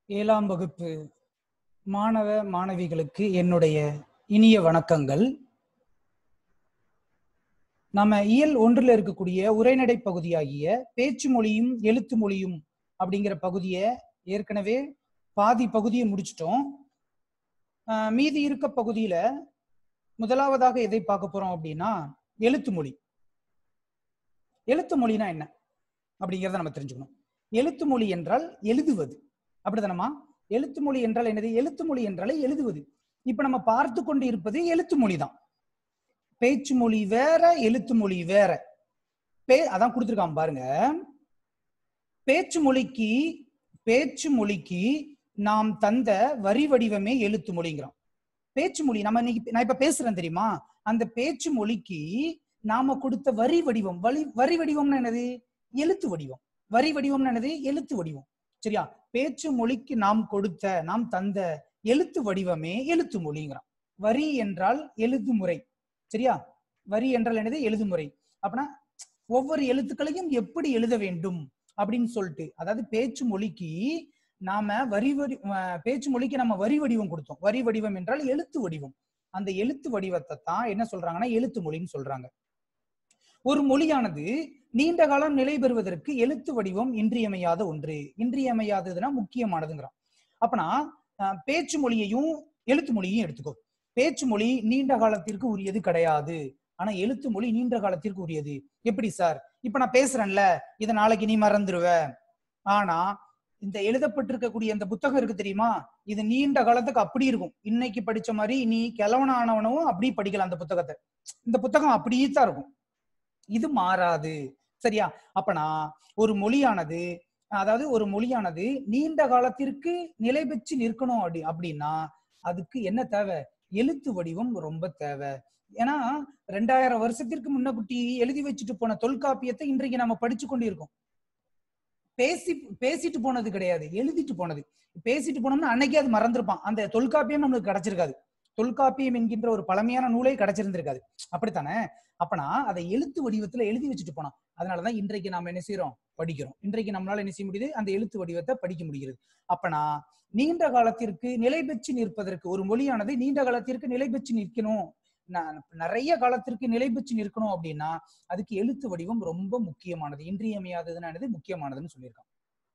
ஏழாம் வகுப்பு மாணவ மாணவிகளுக்கு என்னுடைய இனிய வணக்கங்கள் நம்ம இயல் ஒன்றுல இருக்கக்கூடிய உரைநடை பகுதியாகிய பேச்சு மொழியும் எழுத்து மொழியும் அப்படிங்கிற பகுதியை ஏற்கனவே பாதி பகுதியை முடிச்சிட்டோம் ஆஹ் மீதி இருக்க பகுதியில முதலாவதாக எதை பார்க்க போறோம் அப்படின்னா எழுத்து மொழி எழுத்து மொழினா என்ன அப்படிங்கிறத நம்ம தெரிஞ்சுக்கணும் எழுத்து மொழி என்றால் எழுதுவது அப்படிதானமா எழுத்து மொழி என்றால் என்னது எழுத்து மொழி என்றாலே எழுதுவது இப்ப நம்ம பார்த்து கொண்டு இருப்பது எழுத்து மொழி தான் பேச்சு மொழி வேற எழுத்து மொழி வேற பே அதான் கொடுத்துருக்கான் பாருங்க பேச்சு மொழிக்கு பேச்சு மொழிக்கு நாம் தந்த வரி வடிவமே எழுத்து மொழிங்கிறோம் பேச்சு மொழி நம்ம இன்னைக்கு நான் இப்ப பேசுறேன் தெரியுமா அந்த பேச்சு மொழிக்கு நாம கொடுத்த வரி வடிவம் வழி வரி வடிவம்னு என்னது எழுத்து வடிவம் வரி வடிவம்னு என்னது எழுத்து வடிவம் சரியா பேச்சு மொழிக்கு நாம் கொடுத்த நாம் தந்த எழுத்து வடிவமே எழுத்து மொழிங்கிறான் வரி என்றால் எழுத்து முறை சரியா வரி என்றால் என்னது எழுது முறை அப்படின்னா ஒவ்வொரு எழுத்துக்களையும் எப்படி எழுத வேண்டும் அப்படின்னு சொல்லிட்டு அதாவது பேச்சு மொழிக்கு நாம வரி வடி அஹ் பேச்சு மொழிக்கு நம்ம வரி வடிவம் கொடுத்தோம் வரி வடிவம் என்றால் எழுத்து வடிவம் அந்த எழுத்து வடிவத்தை தான் என்ன சொல்றாங்கன்னா எழுத்து மொழின்னு சொல்றாங்க ஒரு மொழியானது நீண்ட காலம் நிலை பெறுவதற்கு எழுத்து வடிவம் இன்றியமையாத ஒன்று இன்றியமையாததுன்னா முக்கியமானதுங்கிறான் அப்பனா அஹ், பேச்சு மொழியையும் எழுத்து மொழியையும் எடுத்துக்கோ பேச்சு மொழி நீண்ட காலத்திற்கு உரியது கிடையாது ஆனா எழுத்து மொழி நீண்ட காலத்திற்கு உரியது எப்படி சார் இப்ப நான் பேசுறேன்ல இதை நாளைக்கு நீ மறந்துடுவ ஆனா இந்த எழுதப்பட்டிருக்கக்கூடிய இந்த புத்தகம் இருக்கு தெரியுமா இது நீண்ட காலத்துக்கு அப்படி இருக்கும் இன்னைக்கு படிச்ச மாதிரி நீ கிழவன ஆனவனும் அப்படி படிக்கலாம் அந்த புத்தகத்தை இந்த புத்தகம் அப்படியே தான் இருக்கும் இது மாறாது சரியா அப்பனா ஒரு மொழியானது அதாவது ஒரு மொழியானது நீண்ட காலத்திற்கு நிலை பெற்று நிற்கணும் அப்படி அப்படின்னா அதுக்கு என்ன தேவை எழுத்து வடிவம் ரொம்ப தேவை ஏன்னா ரெண்டாயிரம் வருஷத்திற்கு முன்னகுட்டி எழுதி வச்சுட்டு போன தொல்காப்பியத்தை இன்றைக்கு நம்ம படிச்சு கொண்டு இருக்கோம் பேசி பேசிட்டு போனது கிடையாது எழுதிட்டு போனது பேசிட்டு போனோம்னா அன்னைக்கே அது மறந்துருப்பான் அந்த தொல்காப்பியம் நம்மளுக்கு கிடைச்சிருக்காது தொல்காப்பியம் என்கின்ற ஒரு பழமையான நூலே கிடைச்சிருந்திருக்காது அப்படித்தானே அப்பனா அதை எழுத்து வடிவத்துல எழுதி வச்சுட்டு போனான் அதனாலதான் இன்றைக்கு நாம என்ன செய்யறோம் படிக்கிறோம் இன்றைக்கு நம்மளால என்ன செய்ய முடியுது அந்த எழுத்து வடிவத்தை படிக்க முடிகிறது அப்பனா நீண்ட காலத்திற்கு நிலை பெற்று நிற்பதற்கு ஒரு மொழியானது நீண்ட காலத்திற்கு நிலை பெற்று நிற்கணும் ந- நிறைய காலத்திற்கு நிலை பெற்று நிற்கணும் அப்படின்னா அதுக்கு எழுத்து வடிவம் ரொம்ப முக்கியமானது இன்றியமையாததுன்னு முக்கியமானதுன்னு சொல்லியிருக்கான்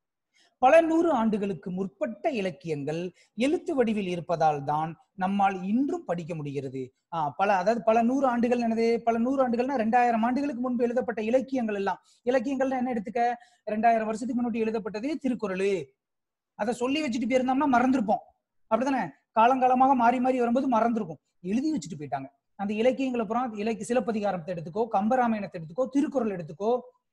பல நூறு ஆண்டுகளுக்கு முற்பட்ட இலக்கியங்கள் எழுத்து வடிவில் இருப்பதால் தான் நம்மால் இன்றும் படிக்க முடிகிறது ஆஹ் பல அதாவது பல நூறு ஆண்டுகள் என்னது பல நூறு ஆண்டுகள்னா ரெண்டாயிரம் ஆண்டுகளுக்கு முன்பு எழுதப்பட்ட இலக்கியங்கள் எல்லாம் இலக்கியங்கள்னா என்ன எடுத்துக்க ரெண்டாயிரம் வருஷத்துக்கு முன்னாடி எழுதப்பட்டது திருக்குறள் அதை சொல்லி வச்சுட்டு போயிருந்தோம்னா மறந்துருப்போம் அப்படித்தானே காலங்காலமாக மாறி மாறி வரும்போது மறந்துருக்கும் எழுதி வச்சுட்டு போயிட்டாங்க அந்த இலக்கியங்களை அப்புறம் இலக்கிய சிலப்பதிகாரத்தை எடுத்துக்கோ கம்பராமாயணத்தை எடுத்துக்கோ திருக்குறள் எடுத்துக்கோ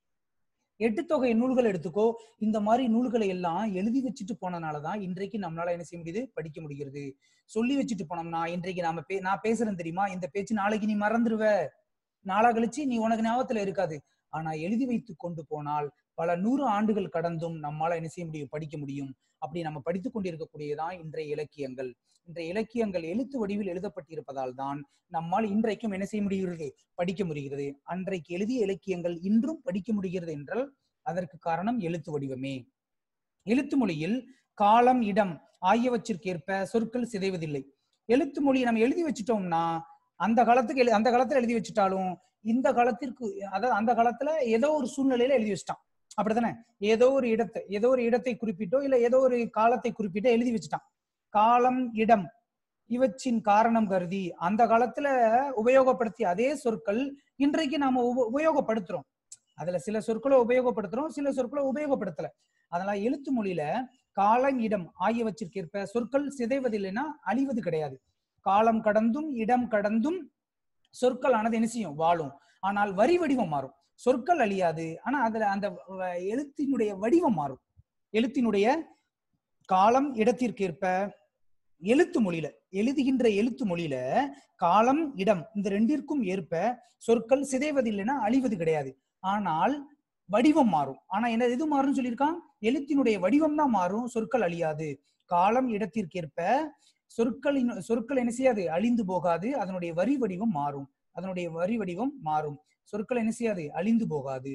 எட்டு தொகை நூல்கள் எடுத்துக்கோ இந்த மாதிரி நூல்களை எல்லாம் எழுதி வச்சுட்டு போனனாலதான் இன்றைக்கு நம்மளால என்ன செய்ய முடியுது படிக்க முடிகிறது சொல்லி வச்சுட்டு போனோம்னா இன்றைக்கு நாம பே நான் பேசுறேன் தெரியுமா இந்த பேச்சு நாளைக்கு நீ மறந்துடுவ நாளா கழிச்சு நீ உனக்கு ஞாபகத்துல இருக்காது ஆனா எழுதி வைத்து கொண்டு போனால் பல நூறு ஆண்டுகள் கடந்தும் நம்மால என்ன செய்ய முடியும் படிக்க முடியும் அப்படி நம்ம படித்துக் கொண்டிருக்கக்கூடியதான் இன்றைய இலக்கியங்கள் இன்றைய இலக்கியங்கள் எழுத்து வடிவில் எழுதப்பட்டிருப்பதால் தான் நம்மால் இன்றைக்கும் என்ன செய்ய முடிகிறது படிக்க முடிகிறது அன்றைக்கு எழுதிய இலக்கியங்கள் இன்றும் படிக்க முடிகிறது என்றால் அதற்கு காரணம் எழுத்து வடிவமே எழுத்து மொழியில் காலம் இடம் ஆகியவற்றிற்கேற்ப சொற்கள் சிதைவதில்லை எழுத்து மொழியை நம்ம எழுதி வச்சுட்டோம்னா அந்த காலத்துக்கு எழு- அந்த காலத்துல எழுதி வச்சுட்டாலும் இந்த காலத்திற்கு அதாவது அந்த காலத்துல ஏதோ ஒரு சூழ்நிலையில எழுதி வச்சுட்டான் அப்படித்தானே ஏதோ ஒரு இடத்தை ஏதோ ஒரு இடத்தை குறிப்பிட்டோ இல்ல ஏதோ ஒரு காலத்தை குறிப்பிட்டோ எழுதி வச்சுட்டான் காலம் இடம் இவற்றின் காரணம் கருதி அந்த காலத்துல உபயோகப்படுத்திய அதே சொற்கள் இன்றைக்கு நாம உப- உபயோகப்படுத்துறோம் அதுல சில சொற்களை உபயோகப்படுத்துறோம் சில சொற்களை உபயோகப்படுத்தல அதனால எழுத்து மொழியில காலம் இடம் ஆகியவற்றிற்கேற்ப சொற்கள் சிதைவதில்லைன்னா அழிவது கிடையாது காலம் கடந்தும் இடம் கடந்தும் சொற்கள் ஆனது என்ன செய்யும் வாழும் ஆனால் வரி வடிவம் மாறும் சொற்கள் அழியாது ஆனா அதுல அந்த வ- எழுத்தினுடைய வடிவம் மாறும் எழுத்தினுடைய காலம் இடத்திற்கேற்ப எழுத்து மொழியில எழுதுகின்ற எழுத்து மொழியில காலம் இடம் இந்த ரெண்டிற்கும் ஏற்ப சொற்கள் சிதைவதில்லைன்னா அழிவது கிடையாது ஆனால் வடிவம் மாறும் ஆனா என்ன எது மாறும்னு சொல்லியிருக்கான் எழுத்தினுடைய வடிவம் தான் மாறும் சொற்கள் அழியாது காலம் இடத்திற்கேற்ப சொற்களின் சொற்கள் என்ன செய்யாது அழிந்து போகாது அதனுடைய வரி வடிவம் மாறும் அதனுடைய வரி வடிவம் மாறும் சொற்கள் என்ன செய்யாது அழிந்து போகாது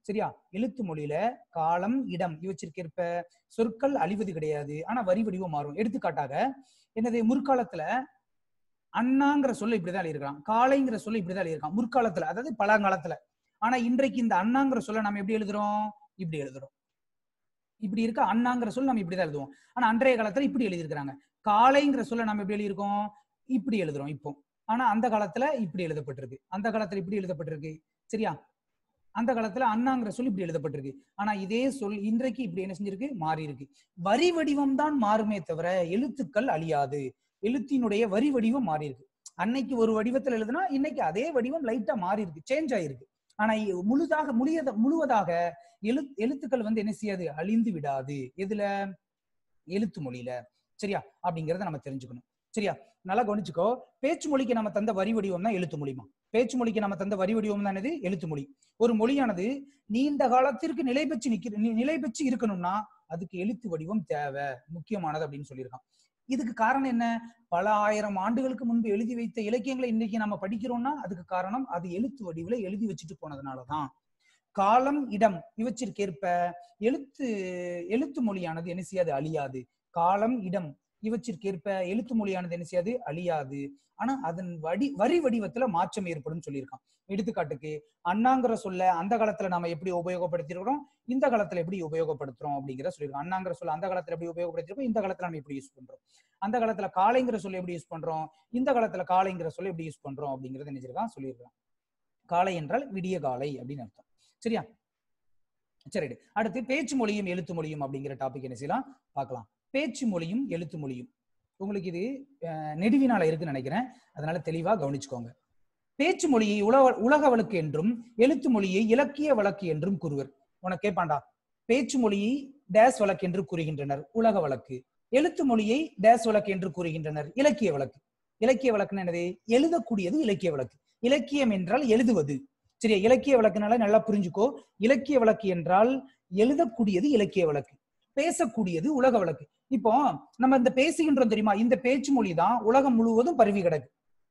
சரியா எழுத்து மொழியில காலம் இடம் இவற்றிற்கேற்ப சொற்கள் அழிவது கிடையாது ஆனா வரி வடிவம் மாறும் எடுத்துக்காட்டாக என்னது முற்காலத்துல அண்ணாங்கிற சொல்ல இப்படிதான் எழுதியிருக்கான் காளைங்கிற சொல்ல இப்படிதான் எழுதியிருக்கான் முற்காலத்துல அதாவது பழங்காலத்துல ஆனா இன்றைக்கு இந்த அண்ணாங்கிற சொல்ல நம்ம எப்படி எழுதுறோம் இப்படி எழுதுறோம் இப்படி இருக்க அண்ணாங்கிற சொல்ல நம்ம இப்படிதான் எழுதுவோம் ஆனா அன்றைய காலத்துல இப்படி எழுதியிருக்கிறாங்க காளைங்கிற சொல்ல நம்ம எப்படி எழுதியிருக்கோம் இப்படி எழுதுறோம் இப்போ ஆனா அந்த காலத்துல இப்படி எழுதப்பட்டிருக்கு அந்த காலத்துல இப்படி எழுதப்பட்டிருக்கு சரியா அந்த காலத்துல அண்ணாங்கிற சொல் இப்படி எழுதப்பட்டிருக்கு ஆனா இதே சொல் இன்றைக்கு இப்படி என்ன செஞ்சிருக்கு மாறி இருக்கு வரி வடிவம் தான் மாறுமே தவிர எழுத்துக்கள் அழியாது எழுத்தினுடைய வரி வடிவம் மாறி இருக்கு அன்னைக்கு ஒரு வடிவத்துல எழுதுனா இன்னைக்கு அதே வடிவம் லைட்டா மாறி இருக்கு சேஞ்ச் ஆயிருக்கு ஆனா இ- முழுதாக முழியத முழுவதாக எழு எழுத்துக்கள் வந்து என்ன செய்யாது அழிந்து விடாது எதுல எழுத்து மொழியில சரியா அப்படிங்கறத நம்ம தெரிஞ்சுக்கணும் சரியா நல்லா கவனிச்சுக்கோ பேச்சு மொழிக்கு நம்ம தந்த வரி வடிவம் தான் எழுத்து மொழிமா பேச்சு மொழிக்கு நம்ம தந்த வரி வடிவம் தான் என்னது எழுத்து மொழி ஒரு மொழியானது நீண்ட காலத்திற்கு நிலை பெற்று நிக்கிற நி- நிலை பெற்று இருக்கணும்னா அதுக்கு எழுத்து வடிவம் தேவை முக்கியமானது அப்படின்னு சொல்லியிருக்கான் இதுக்கு காரணம் என்ன பல ஆயிரம் ஆண்டுகளுக்கு முன்பு எழுதி வைத்த இலக்கியங்களை இன்னைக்கு நம்ம படிக்கிறோம்னா அதுக்கு காரணம் அது எழுத்து வடிவுல எழுதி வச்சுட்டு போனதுனாலதான் காலம் இடம் இவற்றிற்கேற்ப எழுத்து எழுத்து மொழியானது என்ன செய்யாது அழியாது காலம் இடம் இவற்றிற்கேற்ப எழுத்து மொழியானது என்ன செய்யாது அழியாது ஆனா அதன் வடி வரி வடிவத்துல மாற்றம் ஏற்படும் சொல்லியிருக்கான் எடுத்துக்காட்டுக்கு அண்ணாங்கிற சொல்ல அந்த காலத்துல நாம எப்படி உபயோகப்படுத்திருக்கிறோம் இந்த காலத்துல எப்படி உபயோகப்படுத்துறோம் அப்படிங்கிற சொல்லியிருக்கோம் அண்ணாங்கிற சொல்ல அந்த காலத்துல எப்படி உபயோகப்படுத்திருக்கோம் இந்த காலத்துல நம்ம எப்படி யூஸ் பண்றோம் அந்த காலத்துல காளைங்கிற சொல்ல எப்படி யூஸ் பண்றோம் இந்த காலத்துல காளைங்கிற சொல்ல எப்படி யூஸ் பண்றோம் அப்படிங்கறத நினைச்சிருக்கான் சொல்லியிருக்கான் காலை என்றால் விடிய காலை அப்படின்னு அர்த்தம் சரியா சரி அடுத்து பேச்சு மொழியும் எழுத்து மொழியும் அப்படிங்கிற டாபிக் என்ன செய்யலாம் பார்க்கலாம் பேச்சு மொழியும் எழுத்து மொழியும் உங்களுக்கு இது அஹ், நெடுவினால இருக்குன்னு நினைக்கிறேன் அதனால தெளிவா கவனிச்சுக்கோங்க பேச்சு மொழியை உலக உலக வழக்கு என்றும் எழுத்து மொழியை இலக்கிய வழக்கு என்றும் கூறுவர் உனக்கு கேட்பாண்டா பேச்சு மொழியை டேஸ் வழக்கு என்று கூறுகின்றனர் உலக வழக்கு எழுத்து மொழியை டேஸ் வழக்கு என்று கூறுகின்றனர் இலக்கிய வழக்கு இலக்கிய வழக்குன்னு என்னது எழுதக்கூடியது இலக்கிய வழக்கு இலக்கியம் என்றால் எழுதுவது சரியா இலக்கிய வழக்குனால நல்லா புரிஞ்சுக்கோ இலக்கிய வழக்கு என்றால் எழுதக்கூடியது இலக்கிய வழக்கு பேசக்கூடியது உலக வழக்கு இப்போ நம்ம இந்த பேசுகின்றோம் தெரியுமா இந்த பேச்சு மொழி தான் உலகம் முழுவதும் பரவி கிடக்கு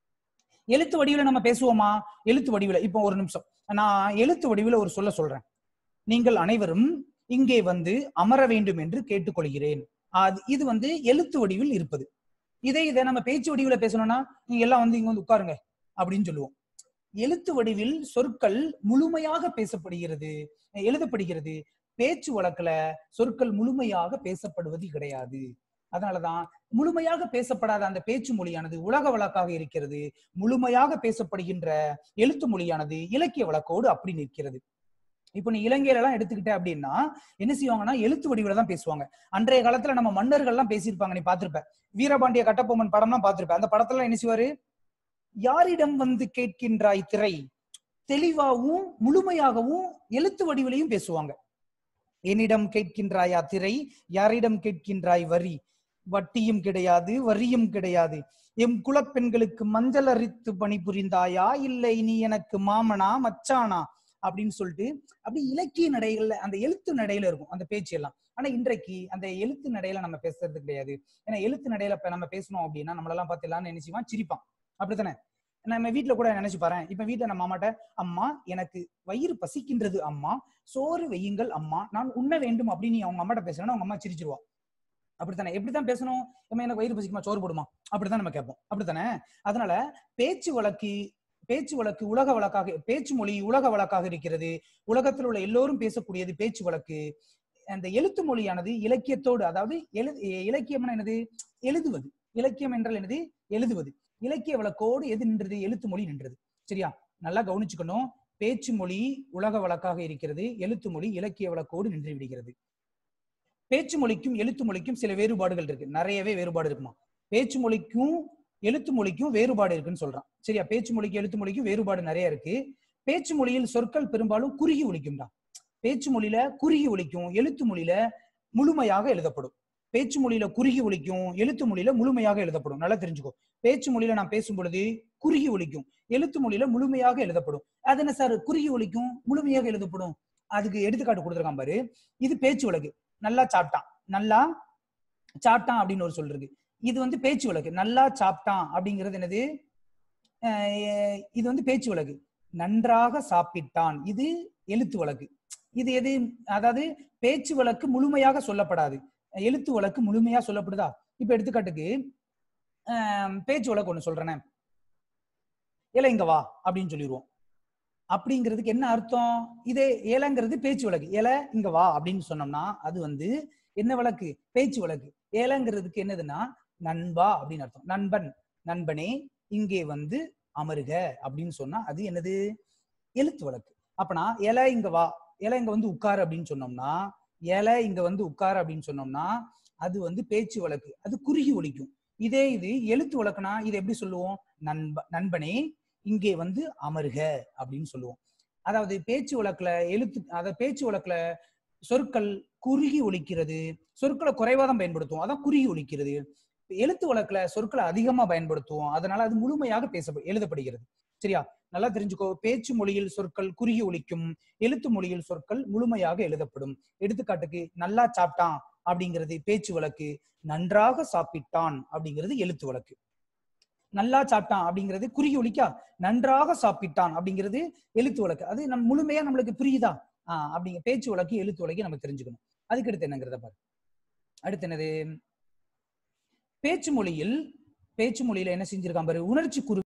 எழுத்து வடிவில நம்ம பேசுவோமா எழுத்து வடிவில இப்போ ஒரு நிமிஷம் நான் எழுத்து வடிவில ஒரு சொல்ல சொல்றேன் நீங்கள் அனைவரும் இங்கே வந்து அமர வேண்டும் என்று கேட்டுக்கொள்கிறேன் அது இது வந்து எழுத்து வடிவில் இருப்பது இதே இதை நம்ம பேச்சு வடிவில பேசணும்னா நீங்க எல்லாம் வந்து இங்க வந்து உட்காருங்க அப்படின்னு சொல்லுவோம் எழுத்து வடிவில் சொற்கள் முழுமையாக பேசப்படுகிறது எழுதப்படுகிறது பேச்சு வழக்குல சொற்கள் முழுமையாக பேசப்படுவது கிடையாது அதனாலதான் முழுமையாக பேசப்படாத அந்த பேச்சு மொழியானது உலக வழக்காக இருக்கிறது முழுமையாக பேசப்படுகின்ற எழுத்து மொழியானது இலக்கிய வழக்கோடு அப்படி நிற்கிறது இப்போ நீ இலங்கையில எல்லாம் எடுத்துக்கிட்ட அப்படின்னா என்ன செய்வாங்கன்னா எழுத்து வடிவில தான் பேசுவாங்க அன்றைய காலத்துல நம்ம மன்னர்கள் எல்லாம் பேசியிருப்பாங்க நீ பாத்திருப்ப வீரபாண்டிய கட்டபொம்மன் படம்லாம் பார்த்திருப்ப அந்த படத்துல என்ன செய்வாரு யாரிடம் வந்து கேட்கின்றாய் திரை தெளிவாகவும் முழுமையாகவும் எழுத்து வடிவிலையும் பேசுவாங்க என்னிடம் கேட்கின்றாயா திரை யாரிடம் கேட்கின்றாய் வரி வட்டியும் கிடையாது வரியும் கிடையாது எம் குலப்பெண்களுக்கு மஞ்சள் அரித்து பணிபுரிந்தாயா இல்லை நீ எனக்கு மாமனா மச்சானா அப்படின்னு சொல்லிட்டு அப்படி இலக்கிய நடைகள்ல அந்த எழுத்து நடையில இருக்கும் அந்த பேச்சு எல்லாம் ஆனா இன்றைக்கு அந்த எழுத்து நடையில நம்ம பேசுறது கிடையாது ஏன்னா எழுத்து நடையில இப்ப நம்ம பேசணும் அப்படின்னா நம்மளெல்லாம் பார்த்து எல்லாம் நினைச்சுவான் சிரிப்பான் அப்படித்தானே நம்ம வீட்ல கூட நினைச்சு பாறேன் இப்ப வீட்டுல நம்ம அம்மாட்ட அம்மா எனக்கு வயிறு பசிக்கின்றது அம்மா சோறு வையுங்கள் அம்மா நான் உண்ண வேண்டும் அப்படின்னு நீ அவங்க அம்மாட்ட பேசுறேன்னா அவங்க அம்மா சிரிச்சிருவா அப்படித்தானே எப்படித்தான் பேசணும் அம்மா எனக்கு வயிறு பசிக்குமா சோறு போடுமா அப்படித்தான் நம்ம கேட்போம் அப்படித்தானே அதனால பேச்சு வழக்கு பேச்சு வழக்கு உலக வழக்காக பேச்சு மொழி உலக வழக்காக இருக்கிறது உலகத்தில் உள்ள எல்லோரும் பேசக்கூடியது பேச்சு வழக்கு அந்த எழுத்து மொழியானது இலக்கியத்தோடு அதாவது எழு இலக்கியம்னா என்னது எழுதுவது இலக்கியம் என்றால் என்னது எழுதுவது இலக்கிய வழக்கோடு எது நின்றது எழுத்து மொழி நின்றது சரியா நல்லா கவனிச்சுக்கணும் பேச்சு மொழி உலக வழக்காக இருக்கிறது எழுத்து மொழி இலக்கிய வழக்கோடு நின்று விடுகிறது பேச்சு மொழிக்கும் எழுத்து மொழிக்கும் சில வேறுபாடுகள் இருக்கு நிறையவே வேறுபாடு இருக்குமா பேச்சு மொழிக்கும் எழுத்து மொழிக்கும் வேறுபாடு இருக்குன்னு சொல்றான் சரியா பேச்சு மொழிக்கு எழுத்து மொழிக்கும் வேறுபாடு நிறைய இருக்கு பேச்சு மொழியில் சொற்கள் பெரும்பாலும் குறுகி ஒலிக்கும்டா பேச்சு மொழியில குறுகி ஒலிக்கும் எழுத்து மொழியில முழுமையாக எழுதப்படும் பேச்சு மொழியில குறுகி ஒலிக்கும் எழுத்து மொழியில முழுமையாக எழுதப்படும் நல்லா தெரிஞ்சுக்கோ பேச்சு மொழியில நான் பேசும் பொழுது குறுகி ஒலிக்கும் எழுத்து மொழியில முழுமையாக எழுதப்படும் அது என்ன சார் குறுகி ஒலிக்கும் முழுமையாக எழுதப்படும் அதுக்கு எடுத்துக்காட்டு கொடுத்துருக்கான் பாரு இது பேச்சு வழக்கு நல்லா சாப்பிட்டான் நல்லா சாப்பிட்டான் அப்படின்னு ஒரு சொல் இருக்கு இது வந்து பேச்சு வழக்கு நல்லா சாப்பிட்டான் அப்படிங்கிறது என்னது அஹ் இது வந்து பேச்சு வழக்கு நன்றாக சாப்பிட்டான் இது எழுத்து வழக்கு இது எது அதாவது பேச்சு வழக்கு முழுமையாக சொல்லப்படாது எழுத்து வழக்கு முழுமையா சொல்லப்படுதா இப்ப எடுத்துக்காட்டுக்கு ஆம், பேச்சு வழக்கு ஒண்ணு சொல்றேனே ஏல இங்க வா அப்படின்னு சொல்லிடுவோம் அப்படிங்கிறதுக்கு என்ன அர்த்தம் இதே ஏலங்கிறது பேச்சு வழக்கு ஏல இங்க வா அப்படின்னு சொன்னோம்னா அது வந்து என்ன வழக்கு பேச்சு வழக்கு ஏலங்கிறதுக்கு என்னதுன்னா நண்பா அப்படின்னு அர்த்தம் நண்பன் நண்பனே இங்கே வந்து அமருக அப்படின்னு சொன்னா அது என்னது எழுத்து வழக்கு அப்பனா ஏல இங்க வா ஏல இங்க வந்து உட்காரு அப்படின்னு சொன்னோம்னா ஏல இங்க வந்து உட்காரு அப்படின்னு சொன்னோம்னா அது வந்து பேச்சு வழக்கு அது குறுகி ஒலிக்கும் இதே இது எழுத்து வழக்குனா இது எப்படி சொல்லுவோம் நண்ப நண்பனே இங்கே வந்து அமருக அப்படின்னு சொல்லுவோம் அதாவது பேச்சு வழக்குல எழுத்து அதாவது பேச்சு வழக்குல சொற்கள் குறுகி ஒலிக்கிறது சொற்களை குறைவா தான் பயன்படுத்துவோம் அதான் குறுகி ஒலிக்கிறது எழுத்து வழக்குல சொற்களை அதிகமா பயன்படுத்துவோம் அதனால அது முழுமையாக பேச எழுதப்படுகிறது சரியா நல்லா தெரிஞ்சுக்கோ பேச்சு மொழியில் சொற்கள் குறுகி ஒலிக்கும் எழுத்து மொழியில் சொற்கள் முழுமையாக எழுதப்படும் எடுத்துக்காட்டுக்கு நல்லா சாப்பிட்டான் அப்படிங்கிறது பேச்சு வழக்கு நன்றாக சாப்பிட்டான் அப்படிங்கிறது எழுத்து வழக்கு நல்லா சாப்பிட்டான் அப்படிங்கிறது குறுகி ஒலிக்கா நன்றாக சாப்பிட்டான் அப்படிங்கிறது எழுத்து வழக்கு அது நம் முழுமையா நம்மளுக்கு புரியுதா ஆஹ் அப்படிங்க பேச்சு வழக்கு எழுத்து வழக்கு நம்ம தெரிஞ்சுக்கணும் அதுக்கு அடுத்து என்னங்கிறத பாரு அடுத்து என்னது பேச்சு மொழியில் பேச்சு மொழியில என்ன செஞ்சிருக்கான் பாரு உணர்ச்சி குறு